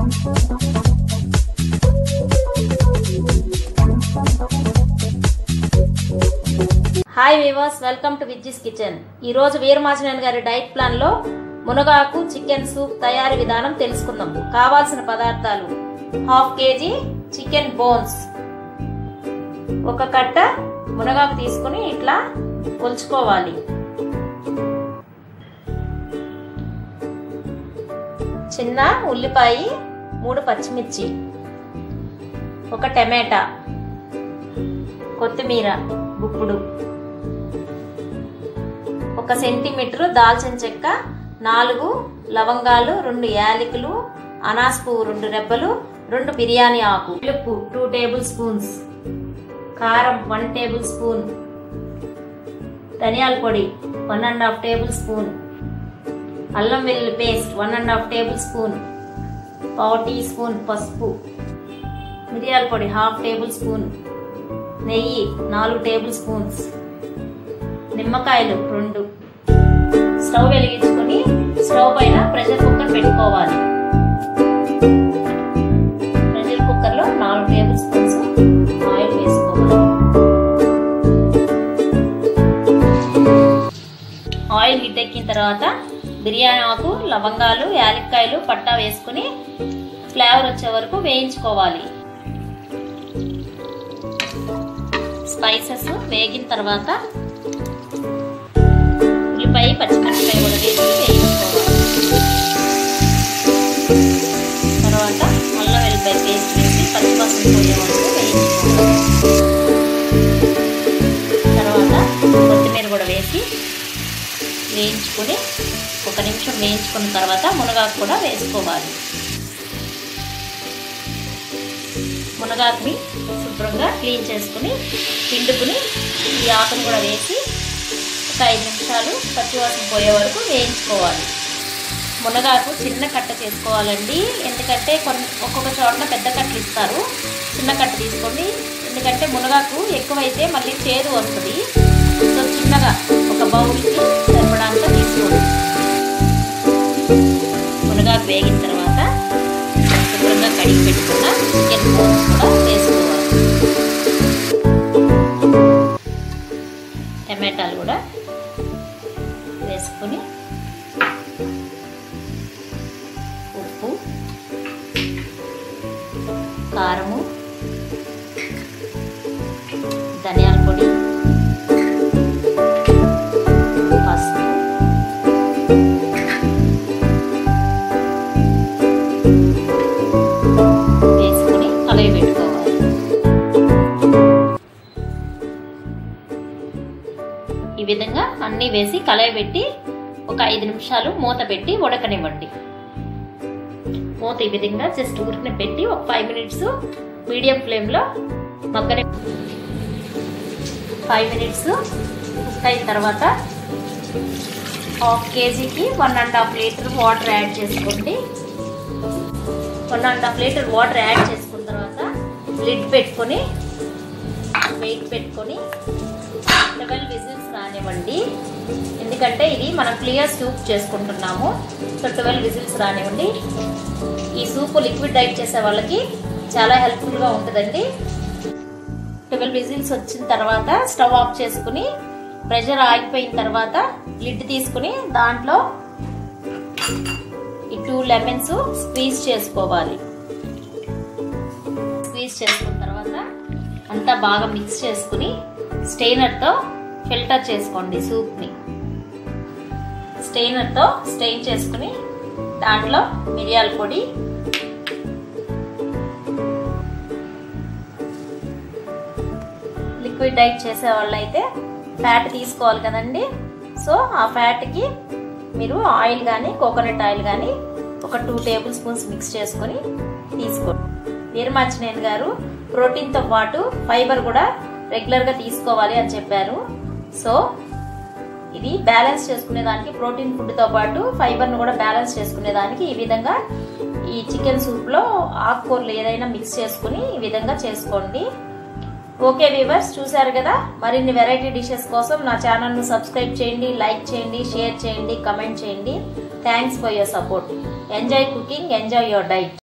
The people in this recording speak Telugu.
hi viewers welcome to Vijji's kitchen ఈ రోజు వీరమాచినేని గారి డైట్ ప్లాన్ లో మునగాకు చికెన్ సూప్ తయారీ విధానం తెలుసుకుందాం కావాల్సిన పదార్థాలు హాఫ్ కేజీ చికెన్ బోన్స్ ఒక కట్ట మునగాకు తీసుకుని ఇట్లా ఒలుచుకోవాలి చిన్న ఉల్లిపాయ మూడు పచ్చిమిర్చి ఒక టమాటా కొత్తిమీర గుప్పుడు ఒక సెంటీమీటర్ దాల్చిన చెక్క నాలుగు లవంగాలు రెండు యాలకులు అనాస్ పువ్వు రెండు రెబ్బలు రెండు బిర్యానీ ఆకు ఉప్పు టూ టేబుల్ స్పూన్స్ కారం వన్ టేబుల్ స్పూన్ ధనియాల పొడి one and half tablespoon అల్లం వెల్లుల్లి paste one and half tablespoon పావు టీ స్పూన్ పసుపు మిరియాల పొడి హాఫ్ టేబుల్ స్పూన్ నెయ్యి నాలుగు టేబుల్ స్పూన్స్ నిమ్మకాయలు రెండు స్టవ్ వెలిగించుకొని స్టవ్ పైన ప్రెషర్ కుక్కర్ పెట్టుకోవాలి ప్రెషర్ కుక్కర్లో నాలుగు టేబుల్ స్పూన్స్ ఆయిల్ వేసుకోవాలి ఆయిల్ హీట్ ఎక్కిన తర్వాత బిర్యానీ ఆకు లవంగాలు యాలక్కాయలు పట్టా వేసుకుని ఫ్లేవర్ వచ్చే వరకు వేయించుకోవాలి స్పైసెస్ వేగిన తర్వాత ఉల్లిపాయ పచ్చిమిరపకాయ కూడా వేసి వేయించుకోవాలి తర్వాత అల్లం వెల్లిపాయ పేస్ట్ వేసి పచ్చివాసన పోయే వరకు వేయించుకోవాలి తర్వాత కొత్తిమీర కూడా వేసి వేయించుకొని ఒక నిమిషం వేయించుకున్న తర్వాత మునగాకు కూడా వేసుకోవాలి మునగాకుని శుభ్రంగా క్లీన్ చేసుకుని పిండుకుని ఈ ఆకును కూడా వేసి ఒక ఐదు నిమిషాలు పచ్చివాసన పోయే వరకు వేయించుకోవాలి మునగాకు చిన్న కట్ట చేసుకోవాలండి ఎందుకంటే కొన్ని ఒక్కొక్క చోట్ల పెద్ద కట్టలు ఇస్తారు చిన్న కట్ట తీసుకోండి ఎందుకంటే మునగాకు ఎక్కువైతే మళ్ళీ చేదు వస్తుంది సో చిన్నగా ఒక బౌల్కి సరిపడాంత తీసుకోండి మునగాకు వేగిన తర్వాత శుభ్రంగా కడిగి పెట్టుకున్న చికెన్ బోన్స్ కూడా వేసుకోవాలి టమాటాలు కూడా వేసుకొని ఉప్పు కారము ధనియాల పొడి పసుపు వేసుకొని కలయి పెట్టుకోవాలి ఈ విధంగా అన్నీ వేసి కలయి పెట్టి ఒక ఐదు నిమిషాలు మూత పెట్టి ఉడకనివ్వండి మూత ఈ విధంగా జస్ట్ ఊరిని పెట్టి ఒక ఫైవ్ మినిట్స్ మీడియం ఫ్లేమ్లో మగ్గని ఫైవ్ మినిట్స్ కుక్ అయిన తర్వాత హాఫ్ కేజీకి one and half litre water add చేసుకోండి one and half litre water add చేసుకున్న తర్వాత లిడ్ పెట్టుకొని వెయిట్ పెట్టుకొని ట్వెల్వ్ విజిల్స్ రానివ్వండి ఎందుకంటే ఇది మనం క్లియర్ సూప్ చేసుకుంటున్నాము సో ట్వెల్వ్ విజిల్స్ రానివ్వండి ఈ సూప్ లిక్విడ్ డైట్ చేసే వాళ్ళకి చాలా హెల్ప్ఫుల్గా ఉంటుందండి ట్వెల్వ్ విజిల్స్ వచ్చిన తర్వాత స్టవ్ ఆఫ్ చేసుకుని ప్రెషర్ ఆగిపోయిన తర్వాత లిడ్ తీసుకుని దాంట్లో ఈ టూ లెమన్స్ స్క్వీజ్ చేసుకోవాలి స్క్వీజ్ చేసుకున్న తర్వాత అంతా బాగా మిక్స్ చేసుకుని స్టెయినర్తో ఫిల్టర్ చేసుకోండి సూప్ని స్టెయినర్తో స్టెయిన్ చేసుకుని దాంట్లో మిరియాల పొడి లిక్విడ్ డైట్ చేసే వాళ్ళు అయితే ఫ్యాట్ తీసుకోవాలి కదండి సో ఆ ఫ్యాట్కి మీరు ఆయిల్ కానీ కోకోనట్ ఆయిల్ కానీ ఒక టూ టేబుల్ స్పూన్స్ మిక్స్ చేసుకొని తీసుకోండి వీరమాచినేని గారు ప్రోటీన్తో పాటు ఫైబర్ కూడా రెగ్యులర్గా తీసుకోవాలి అని చెప్పారు సో ఇది బ్యాలెన్స్ చేసుకునే దానికి ప్రోటీన్ ఫుడ్తో పాటు ఫైబర్ను కూడా బ్యాలెన్స్ చేసుకునే దానికి ఈ విధంగా ఈ చికెన్ సూప్లో ఆకుకూరలు ఏదైనా మిక్స్ చేసుకుని ఈ విధంగా చేసుకోండి ఓకే వీవర్స్ చూసారు కదా మరిన్ని వెరైటీ డిషెస్ కోసం నా ఛానల్ను సబ్స్క్రైబ్ చేయండి లైక్ చేయండి షేర్ చేయండి కమెంట్ చేయండి thanks for your support enjoy cooking enjoy your diet